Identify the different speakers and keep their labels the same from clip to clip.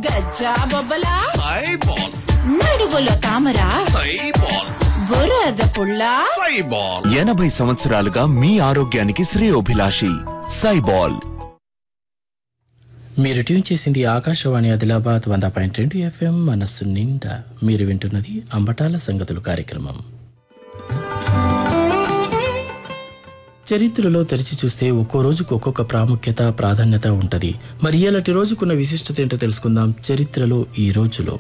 Speaker 1: గజ్జా బొబ్బలా
Speaker 2: సైబాల్
Speaker 1: నడువులో తామర
Speaker 2: సైబాల్
Speaker 1: బురద పుల్ల
Speaker 2: సైబాల్
Speaker 3: ఎనభై సంవత్సరాలుగా మీ ఆరోగ్యానికి శ్రేయోభిలాషి సైబాల్
Speaker 4: మీరు ట్యూన్ చేసింది ఆకాశవాణి ఆదిలాబాద్ వంద పాయింట్ రెండు ఎఫ్ఎం మనస్సు నిండా మీరు వింటున్నది అంబటాల సంగతులు కార్యక్రమం చరిత్రలో తెరిచి చూస్తే ఒక్కో రోజుకు ఒక్కొక్క ప్రాముఖ్యత ప్రాధాన్యత ఉంటుంది మరి ఇలాంటి రోజుకున్న విశిష్టత ఏంటో తెలుసుకుందాం చరిత్రలో ఈ రోజులో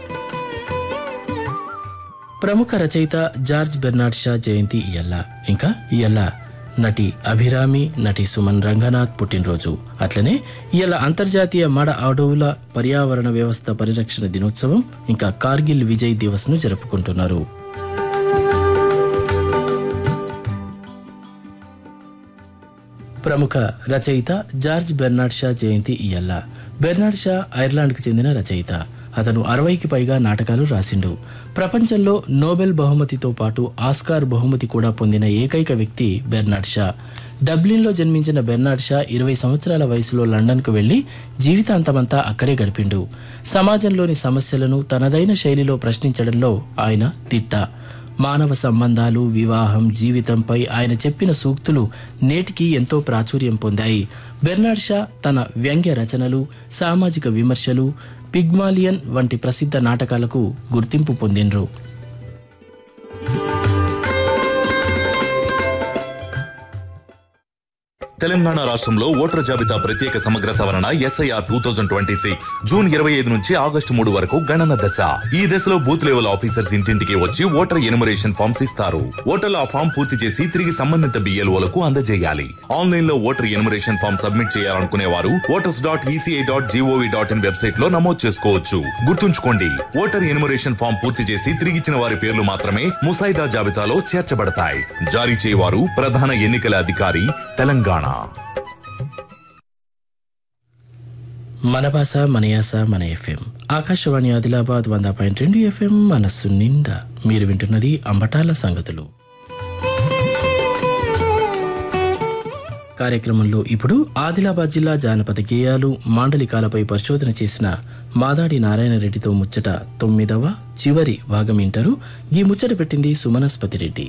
Speaker 4: ప్రముఖ రచయిత జార్జ్ బెర్నాడ్ షా జయంతి ఇయల్ల ఇంకా ఇయల్ల నటి అభిరామి నటి సుమన్ రంగనాథ్ పుట్టినరోజు అట్లనే ఇయల్ల అంతర్జాతీయ మడ అడవుల పర్యావరణ వ్యవస్థ పరిరక్షణ దినోత్సవం ఇంకా కార్గిల్ విజయ్ దివస్ ను జరుపుకుంటున్నారు ప్రముఖ రచయిత జార్జ్ బెర్నాడ్ షా జయంతి ఇయల్ల బెర్నాడ్ షా ఐర్లాండ్కు చెందిన రచయిత అతను అరవైకి పైగా నాటకాలు రాసిండు ప్రపంచంలో నోబెల్ బహుమతితో పాటు ఆస్కార్ బహుమతి కూడా పొందిన ఏకైక వ్యక్తి బెర్నాడ్ షా డబ్లిన్లో జన్మించిన బెర్నాడ్ షా ఇరవై సంవత్సరాల వయసులో లండన్కు వెళ్లి జీవితాంతమంతా అక్కడే గడిపిండు సమాజంలోని సమస్యలను తనదైన శైలిలో ప్రశ్నించడంలో ఆయన తిట్ట మానవ సంబంధాలు వివాహం జీవితంపై ఆయన చెప్పిన సూక్తులు నేటికి ఎంతో ప్రాచుర్యం పొందాయి బెర్నాడ్ షా తన వ్యంగ్య రచనలు సామాజిక విమర్శలు పిగ్మాలియన్ వంటి ప్రసిద్ధ నాటకాలకు గుర్తింపు పొందిండ్రు
Speaker 5: తెలంగాణ రాష్ట్రంలో ఓటర్ జాబితా ప్రత్యేక సమగ్ర సవరణ SIR two thousand twenty six June ఇరవై ఐదు నుంచి ఆగస్టు మూడు వరకు గణన దశ ఈ దశలో బూత్ లెవెల్ ఆఫీసర్స్ ఇంటింటికి వచ్చి ఓటర్ ఎనుమరేషన్ ఫామ్స్ ఇస్తారు ఓటర్లు ఆ ఫామ్ పూర్తి చేసి తిరిగి సంబంధిత బిఎల్ఓలకు అందజేయాలి ఆన్లైన్ లో ఓటర్ ఎనుమరేషన్ ఫామ్ సబ్మిట్ చేయాలనుకునే వారు voters dot ECI dot GOV dot in website లో నమోదు చేసుకోవచ్చు గుర్తుంచుకోండి ఓటర్ ఎనుమరేషన్ ఫామ్ పూర్తి చేసి తిరిగిచ్చిన వారి పేర్లు మాత్రమే ముసాయిదా జాబితాలో చేర్చబడతాయి జారీ చేయవారు ప్రధాన ఎన్నికల అధికారి తెలంగాణ
Speaker 4: మన భాష మన యాస మన ఎఫ్ఎం ఆకాశవాణి ఆదిలాబాద్ వంద పాయింట్ రెండు ఎఫ్ఎం మనస్సు నిండా మీరు వింటున్నది అంబటాల సంగతులు కార్యక్రమంలో ఇప్పుడు ఆదిలాబాద్ జిల్లా జానపద గేయాలు మాండలికాలపై పరిశోధన చేసిన మాదాడి నారాయణ రెడ్డితో ముచ్చట తొమ్మిదవ చివరి భాగం వింటారు ఈ ముచ్చట పెట్టింది సుమనస్పతి రెడ్డి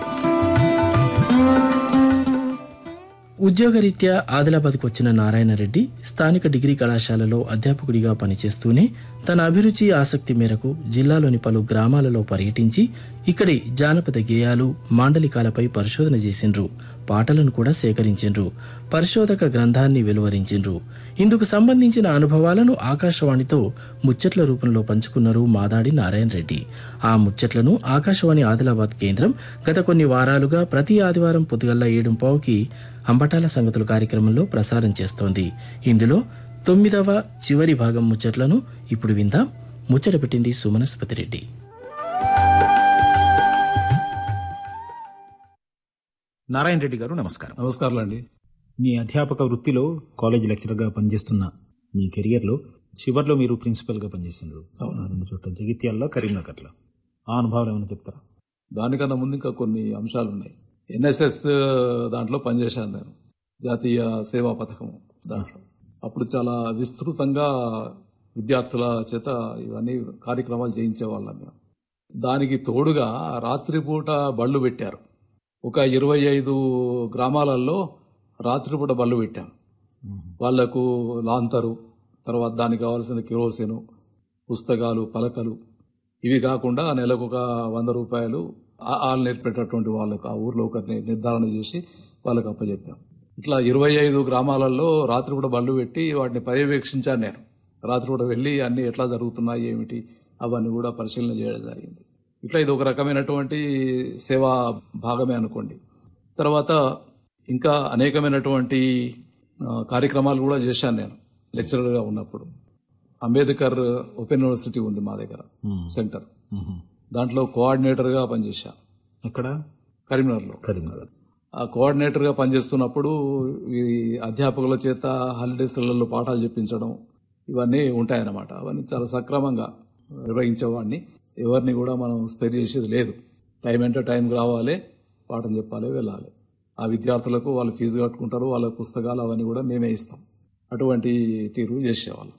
Speaker 4: ఉద్యోగరీత్యా ఆదిలాబాద్కు వచ్చిన నారాయణ రెడ్డి స్థానిక డిగ్రీ కళాశాలలో అధ్యాపకుడిగా పనిచేస్తూనే తన అభిరుచి ఆసక్తి మేరకు జిల్లాలోని పలు గ్రామాలలో పర్యటించి ఇక్కడి జానపద గేయాలు మాండలికాలపై పరిశోధన చేసిండ్రు పాటలను కూడా సేకరించిండ్రు పరిశోధక గ్రంథాన్ని వెలువరించిండ్రు ఇందుకు సంబంధించిన అనుభవాలను ఆకాశవాణితో ముచ్చట్ల రూపంలో పంచుకున్నారు మాదాడి నారాయణ రెడ్డి ఆ ముచ్చట్లను ఆకాశవాణి ఆదిలాబాద్ కేంద్రం గత కొన్ని వారాలుగా ప్రతి ఆదివారం పొద్దుగల్లా ఏడుంపావుకి అంబటాల సంగతులు కార్యక్రమంలో ప్రసారం చేస్తోంది ఇందులో తొమ్మిదవ చివరి భాగం ముచ్చట్లను ఇప్పుడు విందాం ముచ్చట పెట్టింది సుమనస్పతి రెడ్డి
Speaker 6: నారాయణ రెడ్డి గారు నమస్కారం
Speaker 7: నమస్కారం అండి
Speaker 6: మీ అధ్యాపక వృత్తిలో కాలేజ్ లెక్చరర్గా పనిచేస్తున్న మీ కెరియర్లో చివర్లో మీరు ప్రిన్సిపల్గా పనిచేస్తున్నారు రెండు చోట్ల జగిత్యాల్లో కరీంనగర్లో ఆ అనుభవాలు ఏమైనా చెప్తారా
Speaker 7: దానికన్నా ముందు ఇంకా కొన్ని అంశాలు ఉన్నాయి ఎన్ఎస్ఎస్ దాంట్లో పనిచేశాను నేను జాతీయ సేవా పథకం దాంట్లో అప్పుడు చాలా విస్తృతంగా విద్యార్థుల చేత ఇవన్నీ కార్యక్రమాలు చేయించేవాళ్ళం మేము దానికి తోడుగా రాత్రిపూట బళ్ళు పెట్టారు ఒక ఇరవై ఐదు గ్రామాలలో రాత్రిపూట బళ్ళు పెట్టాం వాళ్లకు లాంతరు తర్వాత దానికి కావాల్సిన కిరోసిను పుస్తకాలు పలకలు ఇవి కాకుండా నెలకు ఒక వంద రూపాయలు ఆ- వాళ్ళు నేర్పేటటువంటి వాళ్ళకు ఆ ఊర్లో ఒకరిని నిర్ధారణ చేసి వాళ్ళకి అప్పచెప్పాం ఇట్లా ఇరవై ఐదు గ్రామాలలో రాత్రిపూట బళ్ళు పెట్టి వాటిని పర్యవేక్షించాను నేను రాత్రిపూట వెళ్ళి అన్ని ఎట్లా జరుగుతున్నాయి ఏమిటి అవన్నీ కూడా పరిశీలన చేయడం జరిగింది ఇట్లా ఇది ఒక రకమైనటువంటి సేవా భాగమే అనుకోండి తర్వాత ఇంకా అనేకమైనటువంటి ఆ, కార్యక్రమాలు కూడా చేశాను నేను లెక్చరర్గా ఉన్నప్పుడు అంబేద్కర్ ఓపెన్ యూనివర్సిటీ ఉంది మా దగ్గర సెంటర్ దాంట్లో కోఆర్డినేటర్గా పనిచేశాను
Speaker 6: ఎక్కడ
Speaker 7: కరీంనగర్లో
Speaker 6: కరీంనగర్
Speaker 7: ఆ కోఆర్డినేటర్గా పనిచేస్తున్నప్పుడు ఈ అధ్యాపకుల చేత హాలిడేస్లలో పాఠాలు చెప్పించడం ఇవన్నీ ఉంటాయన్నమాట అవన్నీ చాలా సక్రమంగా నిర్వహించేవాడిని ఎవరిని కూడా మనం స్పెర్ చేసేది లేదు టైం అంటే టైంకి రావాలి పాఠం చెప్పాలి వెళ్ళాలి ఆ విద్యార్థులకు వాళ్ళు ఫీజు కట్టుకుంటారు వాళ్ళ పుస్తకాలు అవన్నీ కూడా మేమే ఇస్తాం అటువంటి తీరు చేసేవాళ్ళం